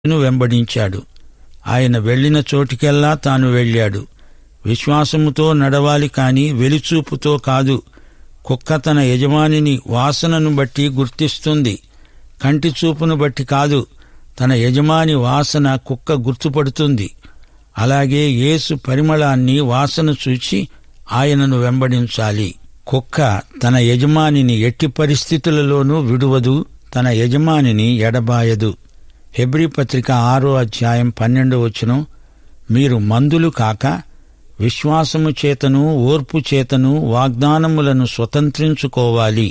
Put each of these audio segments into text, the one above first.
ను వెంబడించాడు ఆయన వెళ్ళిన చోటికెల్లా తాను వెళ్ళాడు విశ్వాసముతో నడవాలి కాని వెలిచూపుతో కాదు కుక్క తన యజమానిని వాసనను బట్టి గుర్తిస్తుంది కంటి చూపును బట్టి కాదు తన యజమాని వాసన కుక్క గుర్తుపడుతుంది అలాగే యేసు పరిమళాన్ని వాసన చూచి ఆయనను వెంబడించాలి కుక్క తన యజమానిని ఎట్టి పరిస్థితులలోనూ విడువదు తన యజమానిని ఎడబాయదు హెబ్రి పత్రిక ఆరో అధ్యాయం పన్నెండు వచనం మీరు మందులు కాక విశ్వాసము చేతను ఓర్పు చేతను వాగ్దానములను స్వతంత్రించుకోవాలి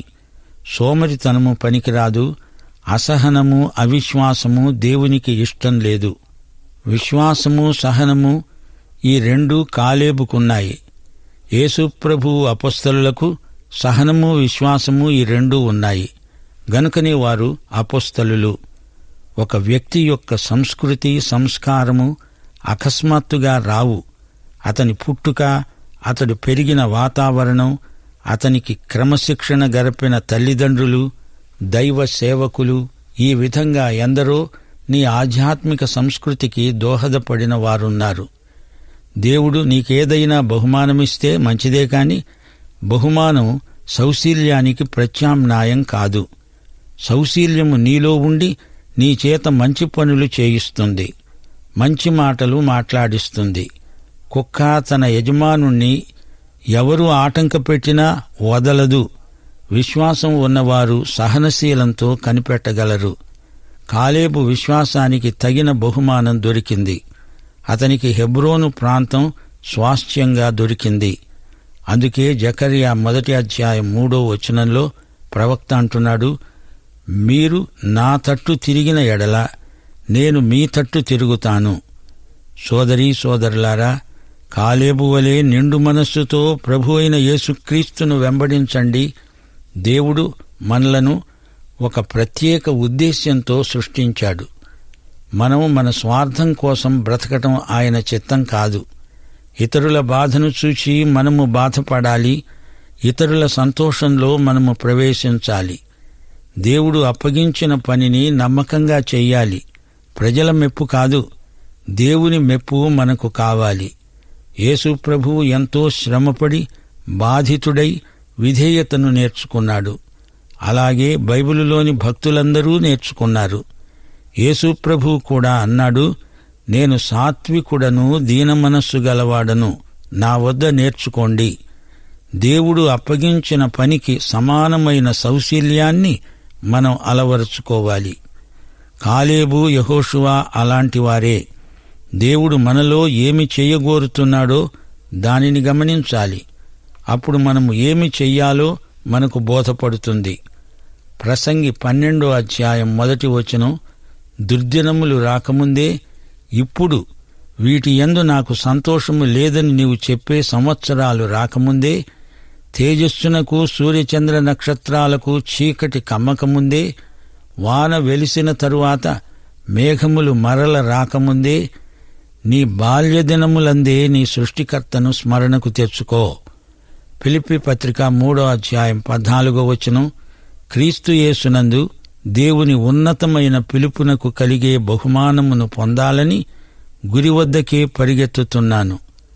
సోమరితనము పనికిరాదు అసహనము అవిశ్వాసము దేవునికి ఇష్టం లేదు విశ్వాసము సహనము ఈ రెండు కాలేబుకున్నాయి యేసుప్రభు అపస్తలులకు సహనము విశ్వాసము ఈ రెండు ఉన్నాయి గనుకనే వారు అపస్తలులు ఒక వ్యక్తి యొక్క సంస్కృతి సంస్కారము అకస్మాత్తుగా రావు అతని పుట్టుక అతడు పెరిగిన వాతావరణం అతనికి క్రమశిక్షణ గరిపిన తల్లిదండ్రులు దైవ సేవకులు ఈ విధంగా ఎందరో నీ ఆధ్యాత్మిక సంస్కృతికి దోహదపడిన వారున్నారు దేవుడు నీకేదైనా బహుమానమిస్తే మంచిదే కాని బహుమానం సౌశీల్యానికి ప్రత్యామ్నాయం కాదు సౌశీల్యము నీలో ఉండి నీ చేత మంచి పనులు చేయిస్తుంది మంచి మాటలు మాట్లాడిస్తుంది కుక్క తన యజమానుణ్ణి ఎవరు ఆటంక పెట్టినా వదలదు విశ్వాసం ఉన్నవారు సహనశీలంతో కనిపెట్టగలరు కాలేబు విశ్వాసానికి తగిన బహుమానం దొరికింది అతనికి హెబ్రోను ప్రాంతం స్వాస్థ్యంగా దొరికింది అందుకే జకరియా మొదటి అధ్యాయం మూడో వచనంలో ప్రవక్త అంటున్నాడు మీరు నా తట్టు తిరిగిన ఎడల నేను మీ తట్టు తిరుగుతాను సోదరీ సోదరులారా కాలేబు వలె నిండు మనస్సుతో ప్రభు అయిన యేసుక్రీస్తును వెంబడించండి దేవుడు మనలను ఒక ప్రత్యేక ఉద్దేశ్యంతో సృష్టించాడు మనం మన స్వార్థం కోసం బ్రతకటం ఆయన చిత్తం కాదు ఇతరుల బాధను చూచి మనము బాధపడాలి ఇతరుల సంతోషంలో మనము ప్రవేశించాలి దేవుడు అప్పగించిన పనిని నమ్మకంగా చెయ్యాలి ప్రజల మెప్పు కాదు దేవుని మెప్పు మనకు కావాలి యేసు ప్రభువు ఎంతో శ్రమపడి బాధితుడై విధేయతను నేర్చుకున్నాడు అలాగే బైబిలులోని భక్తులందరూ నేర్చుకున్నారు యేసు ప్రభువు కూడా అన్నాడు నేను సాత్వికుడను దీనమనస్సు గలవాడను నా వద్ద నేర్చుకోండి దేవుడు అప్పగించిన పనికి సమానమైన సౌశీల్యాన్ని మనం అలవరుచుకోవాలి కాలేబు యహోషువా అలాంటివారే దేవుడు మనలో ఏమి చెయ్యగోరుతున్నాడో దానిని గమనించాలి అప్పుడు మనము ఏమి చెయ్యాలో మనకు బోధపడుతుంది ప్రసంగి పన్నెండో అధ్యాయం మొదటి వచనం దుర్దినములు రాకముందే ఇప్పుడు వీటి యందు నాకు సంతోషము లేదని నీవు చెప్పే సంవత్సరాలు రాకముందే తేజస్సునకు సూర్యచంద్ర నక్షత్రాలకు చీకటి కమ్మకముందే వాన వెలిసిన తరువాత మేఘములు మరల రాకముందే నీ బాల్యదినములందే నీ సృష్టికర్తను స్మరణకు తెచ్చుకో ఫిలిప్పి పత్రిక మూడో అధ్యాయం పద్నాలుగో వచనం క్రీస్తు యేసునందు దేవుని ఉన్నతమైన పిలుపునకు కలిగే బహుమానమును పొందాలని గురి వద్దకే పరిగెత్తుతున్నాను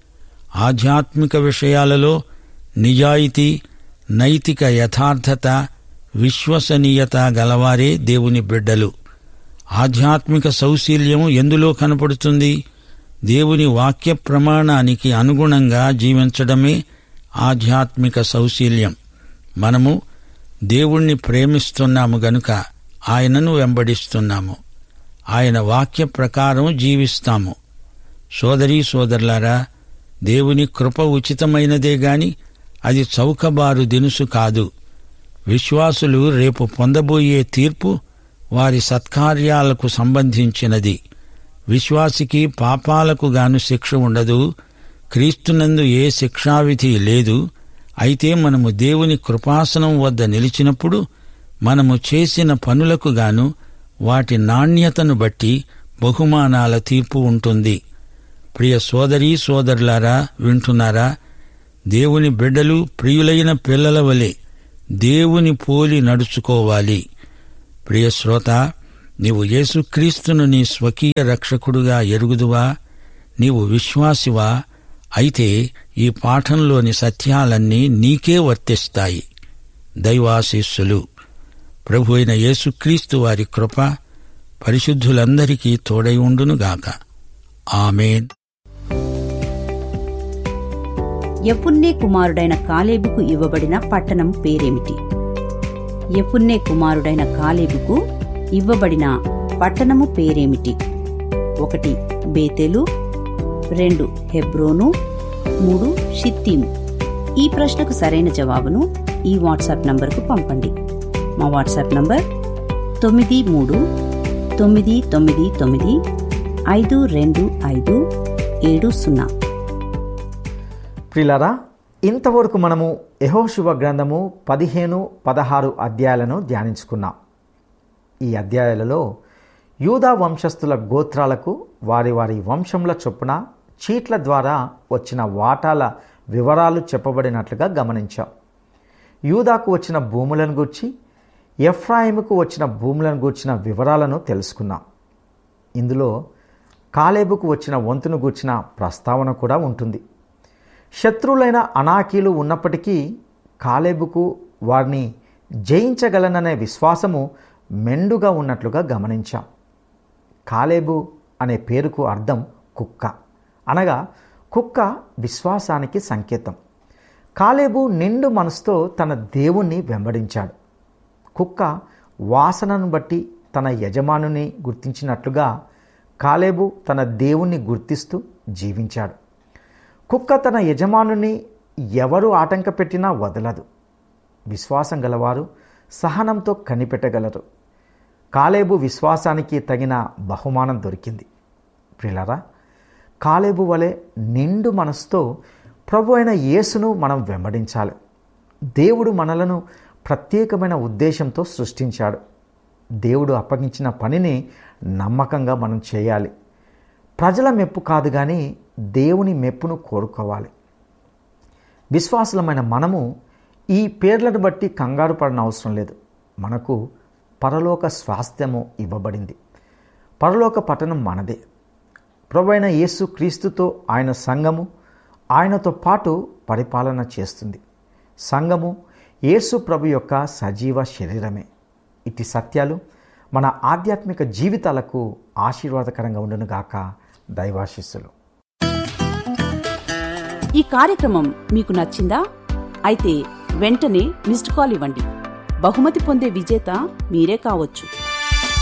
ఆధ్యాత్మిక విషయాలలో నిజాయితీ నైతిక యథార్థత విశ్వసనీయత గలవారే దేవుని బిడ్డలు ఆధ్యాత్మిక సౌశీల్యం ఎందులో కనపడుతుంది దేవుని వాక్య ప్రమాణానికి అనుగుణంగా జీవించడమే ఆధ్యాత్మిక సౌశీల్యం మనము దేవుణ్ణి ప్రేమిస్తున్నాము గనుక ఆయనను వెంబడిస్తున్నాము ఆయన వాక్య ప్రకారం జీవిస్తాము సోదరీ సోదరులారా దేవుని కృప ఉచితమైనదే గాని అది చౌకబారు దినుసు కాదు విశ్వాసులు రేపు పొందబోయే తీర్పు వారి సత్కార్యాలకు సంబంధించినది విశ్వాసికి పాపాలకు గాను శిక్ష ఉండదు క్రీస్తునందు ఏ శిక్షావిధి లేదు అయితే మనము దేవుని కృపాసనం వద్ద నిలిచినప్పుడు మనము చేసిన పనులకు గాను వాటి నాణ్యతను బట్టి బహుమానాల తీర్పు ఉంటుంది ప్రియ సోదరీ సోదరులారా వింటున్నారా దేవుని బిడ్డలు ప్రియులైన పిల్లల వలె దేవుని పోలి నడుచుకోవాలి ప్రియ శ్రోత నీవు యేసుక్రీస్తును నీ స్వకీయ రక్షకుడుగా ఎరుగుదువా నీవు విశ్వాసివా అయితే ఈ పాఠంలోని సత్యాలన్నీ నీకే వర్తిస్తాయి దైవాశీస్సులు ప్రభు అయిన యేసుక్రీస్తు వారి కృప పరిశుద్ధులందరికీ తోడై ఉండునుగాక ఆమెన్ యపున్నే కుమారుడైన కాలేబుకు ఇవ్వబడిన పట్టణం పేరేమిటి యపున్నే కుమారుడైన కాలేబుకు ఇవ్వబడిన పట్టణము పేరేమిటి ఒకటి బేతెలు రెండు హెబ్రోను మూడు షిత్తీము ఈ ప్రశ్నకు సరైన జవాబును ఈ వాట్సాప్ నంబర్కు పంపండి మా వాట్సాప్ నంబర్ తొమ్మిది మూడు తొమ్మిది తొమ్మిది తొమ్మిది ఐదు రెండు ఐదు ఏడు సున్నా ప్రిలరా ఇంతవరకు మనము యహోశివ గ్రంథము పదిహేను పదహారు అధ్యాయాలను ధ్యానించుకున్నాం ఈ అధ్యాయాలలో యూదా వంశస్థుల గోత్రాలకు వారి వారి వంశంల చొప్పున చీట్ల ద్వారా వచ్చిన వాటాల వివరాలు చెప్పబడినట్లుగా గమనించాం యూదాకు వచ్చిన భూములను గూర్చి ఎఫ్రాయిముకు వచ్చిన భూములను గూర్చిన వివరాలను తెలుసుకున్నాం ఇందులో కాలేబుకు వచ్చిన వంతును గూర్చిన ప్రస్తావన కూడా ఉంటుంది శత్రువులైన అనాకీలు ఉన్నప్పటికీ కాలేబుకు వారిని జయించగలననే విశ్వాసము మెండుగా ఉన్నట్లుగా గమనించాం కాలేబు అనే పేరుకు అర్థం కుక్క అనగా కుక్క విశ్వాసానికి సంకేతం కాలేబు నిండు మనసుతో తన దేవుణ్ణి వెంబడించాడు కుక్క వాసనను బట్టి తన యజమానుని గుర్తించినట్లుగా కాలేబు తన దేవుణ్ణి గుర్తిస్తూ జీవించాడు కుక్క తన యజమానుని ఎవరు ఆటంక పెట్టినా వదలదు విశ్వాసం గలవారు సహనంతో కనిపెట్టగలరు కాలేబు విశ్వాసానికి తగిన బహుమానం దొరికింది ప్రిలరా కాలేబు వలె నిండు మనసుతో ప్రభు అయిన యేసును మనం వెంబడించాలి దేవుడు మనలను ప్రత్యేకమైన ఉద్దేశంతో సృష్టించాడు దేవుడు అప్పగించిన పనిని నమ్మకంగా మనం చేయాలి ప్రజల మెప్పు కాదు కానీ దేవుని మెప్పును కోరుకోవాలి విశ్వాసులమైన మనము ఈ పేర్లను బట్టి కంగారు పడిన అవసరం లేదు మనకు పరలోక స్వాస్థ్యము ఇవ్వబడింది పరలోక పట్టణం మనదే ప్రభైన యేసు క్రీస్తుతో ఆయన సంఘము ఆయనతో పాటు పరిపాలన చేస్తుంది సంఘము యేసు ప్రభు యొక్క సజీవ శరీరమే ఇట్టి సత్యాలు మన ఆధ్యాత్మిక జీవితాలకు ఆశీర్వాదకరంగా ఉండునుగాక దైవాశిస్సులు ఈ కార్యక్రమం మీకు నచ్చిందా అయితే వెంటనే మిస్డ్ కాల్ ఇవ్వండి బహుమతి పొందే విజేత మీరే కావచ్చు